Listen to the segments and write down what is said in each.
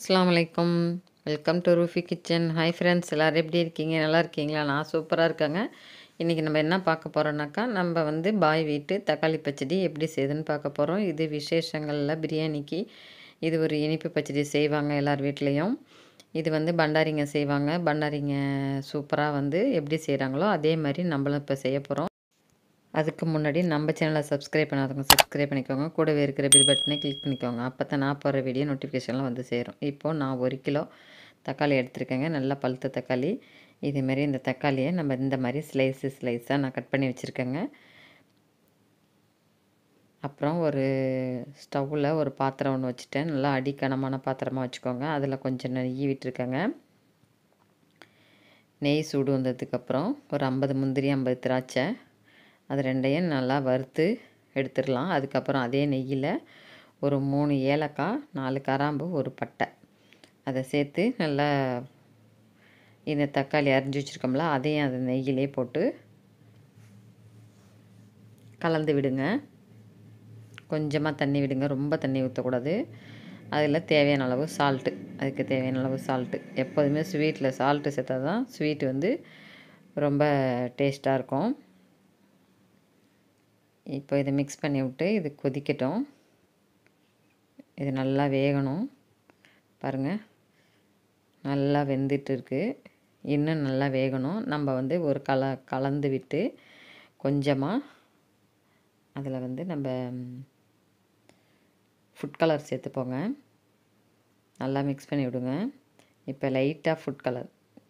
அஸ்ஸலாமு அலைக்கும் welcome to Rufi kitchen hi friends எல்லோரும் எப்படி இருக்கீங்க நல்லா இருக்கீங்களா நான் சூப்பராக இருக்கேங்க இன்றைக்கி நம்ம என்ன பார்க்க போகிறோம்னாக்கா நம்ம வந்து பாய் வீட்டு தக்காளி பச்சடி எப்படி செய்யுதுன்னு பார்க்க போகிறோம் இது விசேஷங்களில் பிரியாணிக்கு இது ஒரு இனிப்பு பச்சடி செய்வாங்க எல்லார் வீட்லேயும் இது வந்து பண்டாரிங்க செய்வாங்க பண்டாரிங்க சூப்பராக வந்து எப்படி செய்கிறாங்களோ அதே மாதிரி நம்மளும் இப்போ செய்ய போகிறோம் அதுக்கு முன்னாடி நம்ம சேனலை சப்ஸ்கிரைப் பண்ணாதவங்க சப்ஸ்கிரைப் பண்ணிக்கோங்க கூடவே இருக்கிற பில் பட்டனை கிளிக் பண்ணிக்கோங்க அப்போ தான் நான் போகிற வீடியோ நோட்டிஃபிகேஷன்லாம் வந்து சேரும் இப்போது நான் ஒரு கிலோ தக்காளி எடுத்திருக்கேங்க நல்லா பழுத்த தக்காளி இதேமாரி இந்த தக்காளியை நம்ம இந்த மாதிரி ஸ்லைஸு ஸ்லைஸாக நான் கட் பண்ணி வச்சுருக்கேங்க அப்புறம் ஒரு ஸ்டவ்வில் ஒரு பாத்திரம் ஒன்று வச்சுட்டேன் நல்லா அடிக்கனமான பாத்திரமாக வச்சுக்கோங்க அதில் கொஞ்சம் நெய் விட்டுருக்கேங்க நெய் சூடு வந்ததுக்கப்புறம் ஒரு ஐம்பது முந்திரி ஐம்பது திராட்சை அது ரெண்டையும் நல்லா வறுத்து எடுத்துடலாம் அதுக்கப்புறம் அதே நெய்யில் ஒரு மூணு ஏலக்காய் நாலு கராம்பு ஒரு பட்டை அதை சேர்த்து நல்லா இந்த தக்காளி அரிஞ்சு வச்சுருக்கோம்ல அதையும் அது நெய்யிலே போட்டு கலந்து விடுங்க கொஞ்சமாக தண்ணி விடுங்க ரொம்ப தண்ணி ஊற்றக்கூடாது அதில் தேவையான அளவு சால்ட்டு அதுக்கு தேவையான அளவு சால்ட்டு எப்போதுமே ஸ்வீட்டில் சால்ட்டு சேர்த்தா தான் ஸ்வீட் வந்து ரொம்ப டேஸ்ட்டாக இருக்கும் இப்போ இதை மிக்ஸ் பண்ணி விட்டு இது கொதிக்கட்டும் இது நல்லா வேகணும் பாருங்கள் நல்லா வெந்துட்டு இருக்குது இன்னும் நல்லா வேகணும் நம்ம வந்து ஒரு கல கலந்து விட்டு கொஞ்சமாக அதில் வந்து நம்ம ஃபுட் கலர் சேர்த்துப்போங்க நல்லா மிக்ஸ் பண்ணி விடுங்க இப்போ லைட்டாக ஃபுட் கலர்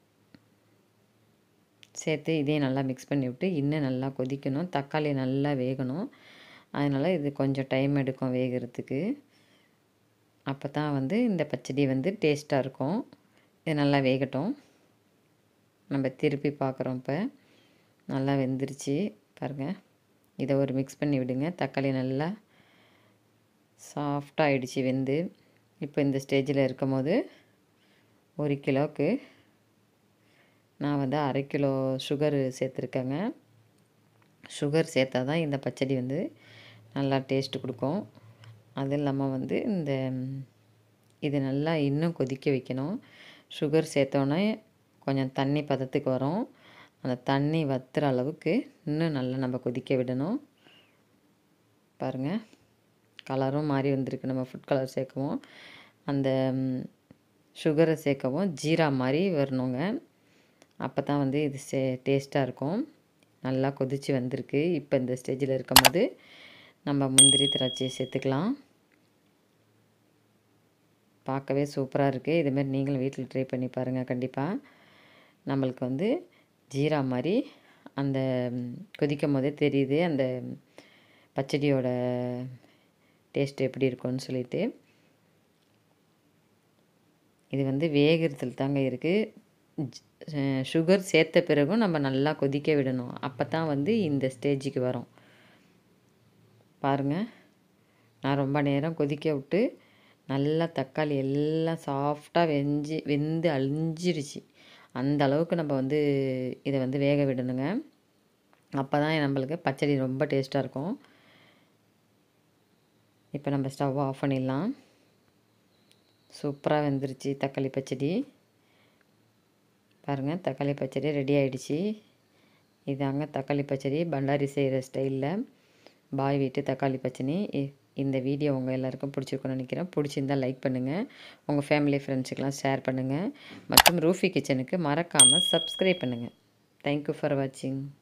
சேர்த்து இதையும் நல்லா மிக்ஸ் பண்ணி விட்டு இன்னும் நல்லா கொதிக்கணும் தக்காளி நல்லா வேகணும் அதனால் இது கொஞ்சம் டைம் எடுக்கும் வேகிறதுக்கு அப்போ தான் வந்து இந்த பச்சடி வந்து டேஸ்ட்டாக இருக்கும் இது நல்லா வேகட்டும் நம்ம திருப்பி பார்க்குறோம் இப்போ நல்லா வெந்துருச்சு பாருங்கள் இதை ஒரு மிக்ஸ் பண்ணி விடுங்க தக்காளி நல்லா சாஃப்டாக ஆகிடுச்சு வெந்து இப்போ இந்த ஸ்டேஜில் இருக்கும் போது ஒரு கிலோவுக்கு நான் வந்து அரை கிலோ சுகர் சேர்த்துருக்கேங்க சுகர் சேர்த்தா தான் இந்த பச்சடி வந்து நல்லா டேஸ்ட்டு கொடுக்கும் அது இல்லாமல் வந்து இந்த இது நல்லா இன்னும் கொதிக்க வைக்கணும் சுகர் சேர்த்தோன்னே கொஞ்சம் தண்ணி பதத்துக்கு வரும் அந்த தண்ணி வத்துற அளவுக்கு இன்னும் நல்லா நம்ம கொதிக்க விடணும் பாருங்கள் கலரும் மாறி வந்திருக்கு நம்ம ஃபுட் கலர் சேர்க்கவும் அந்த சுகரை சேர்க்கவும் ஜீரா மாதிரி வரணுங்க அப்போ தான் வந்து இது சே டேஸ்ட்டாக இருக்கும் நல்லா கொதித்து வந்திருக்கு இப்போ இந்த ஸ்டேஜில் இருக்கும் போது நம்ம முந்திரி திராட்சையை சேர்த்துக்கலாம் பார்க்கவே சூப்பராக இருக்குது இதுமாரி நீங்களும் வீட்டில் ட்ரை பண்ணி பாருங்கள் கண்டிப்பாக நம்மளுக்கு வந்து ஜீரா மாதிரி அந்த கொதிக்கும் போதே தெரியுது அந்த பச்சடியோட டேஸ்ட் எப்படி இருக்கும்னு சொல்லிட்டு இது வந்து வேகிறதுல தாங்க இருக்குது சுகர் சேர்த்த பிறகும் நம்ம நல்லா கொதிக்க விடணும் அப்போ தான் வந்து இந்த ஸ்டேஜுக்கு வரும் பாருங்கள் நான் ரொம்ப நேரம் கொதிக்க விட்டு நல்லா தக்காளி எல்லாம் சாஃப்டாக வெஞ்சு வெந்து அழிஞ்சிருச்சு அந்த அளவுக்கு நம்ம வந்து இதை வந்து வேக விடணுங்க அப்போ தான் நம்மளுக்கு பச்சடி ரொம்ப டேஸ்ட்டாக இருக்கும் இப்போ நம்ம ஸ்டவ் ஆஃப் பண்ணிடலாம் சூப்பராக வெந்துருச்சு தக்காளி பச்சடி பாருங்கள் தக்காளி பச்சடி ரெடி ஆகிடுச்சு இதாங்க தக்காளி பச்சடி பண்டாரி செய்கிற ஸ்டைலில் பாய் வீட்டு தக்காளி பச்சடி இந்த வீடியோ உங்கள் எல்லாருக்கும் பிடிச்சிருக்குன்னு நினைக்கிறேன் பிடிச்சிருந்தால் லைக் பண்ணுங்கள் உங்கள் ஃபேமிலி ஃப்ரெண்ட்ஸுக்கெலாம் ஷேர் பண்ணுங்கள் மற்றும் ரூஃபி கிச்சனுக்கு மறக்காமல் சப்ஸ்கிரைப் பண்ணுங்கள் தேங்க்யூ ஃபார் வாட்சிங்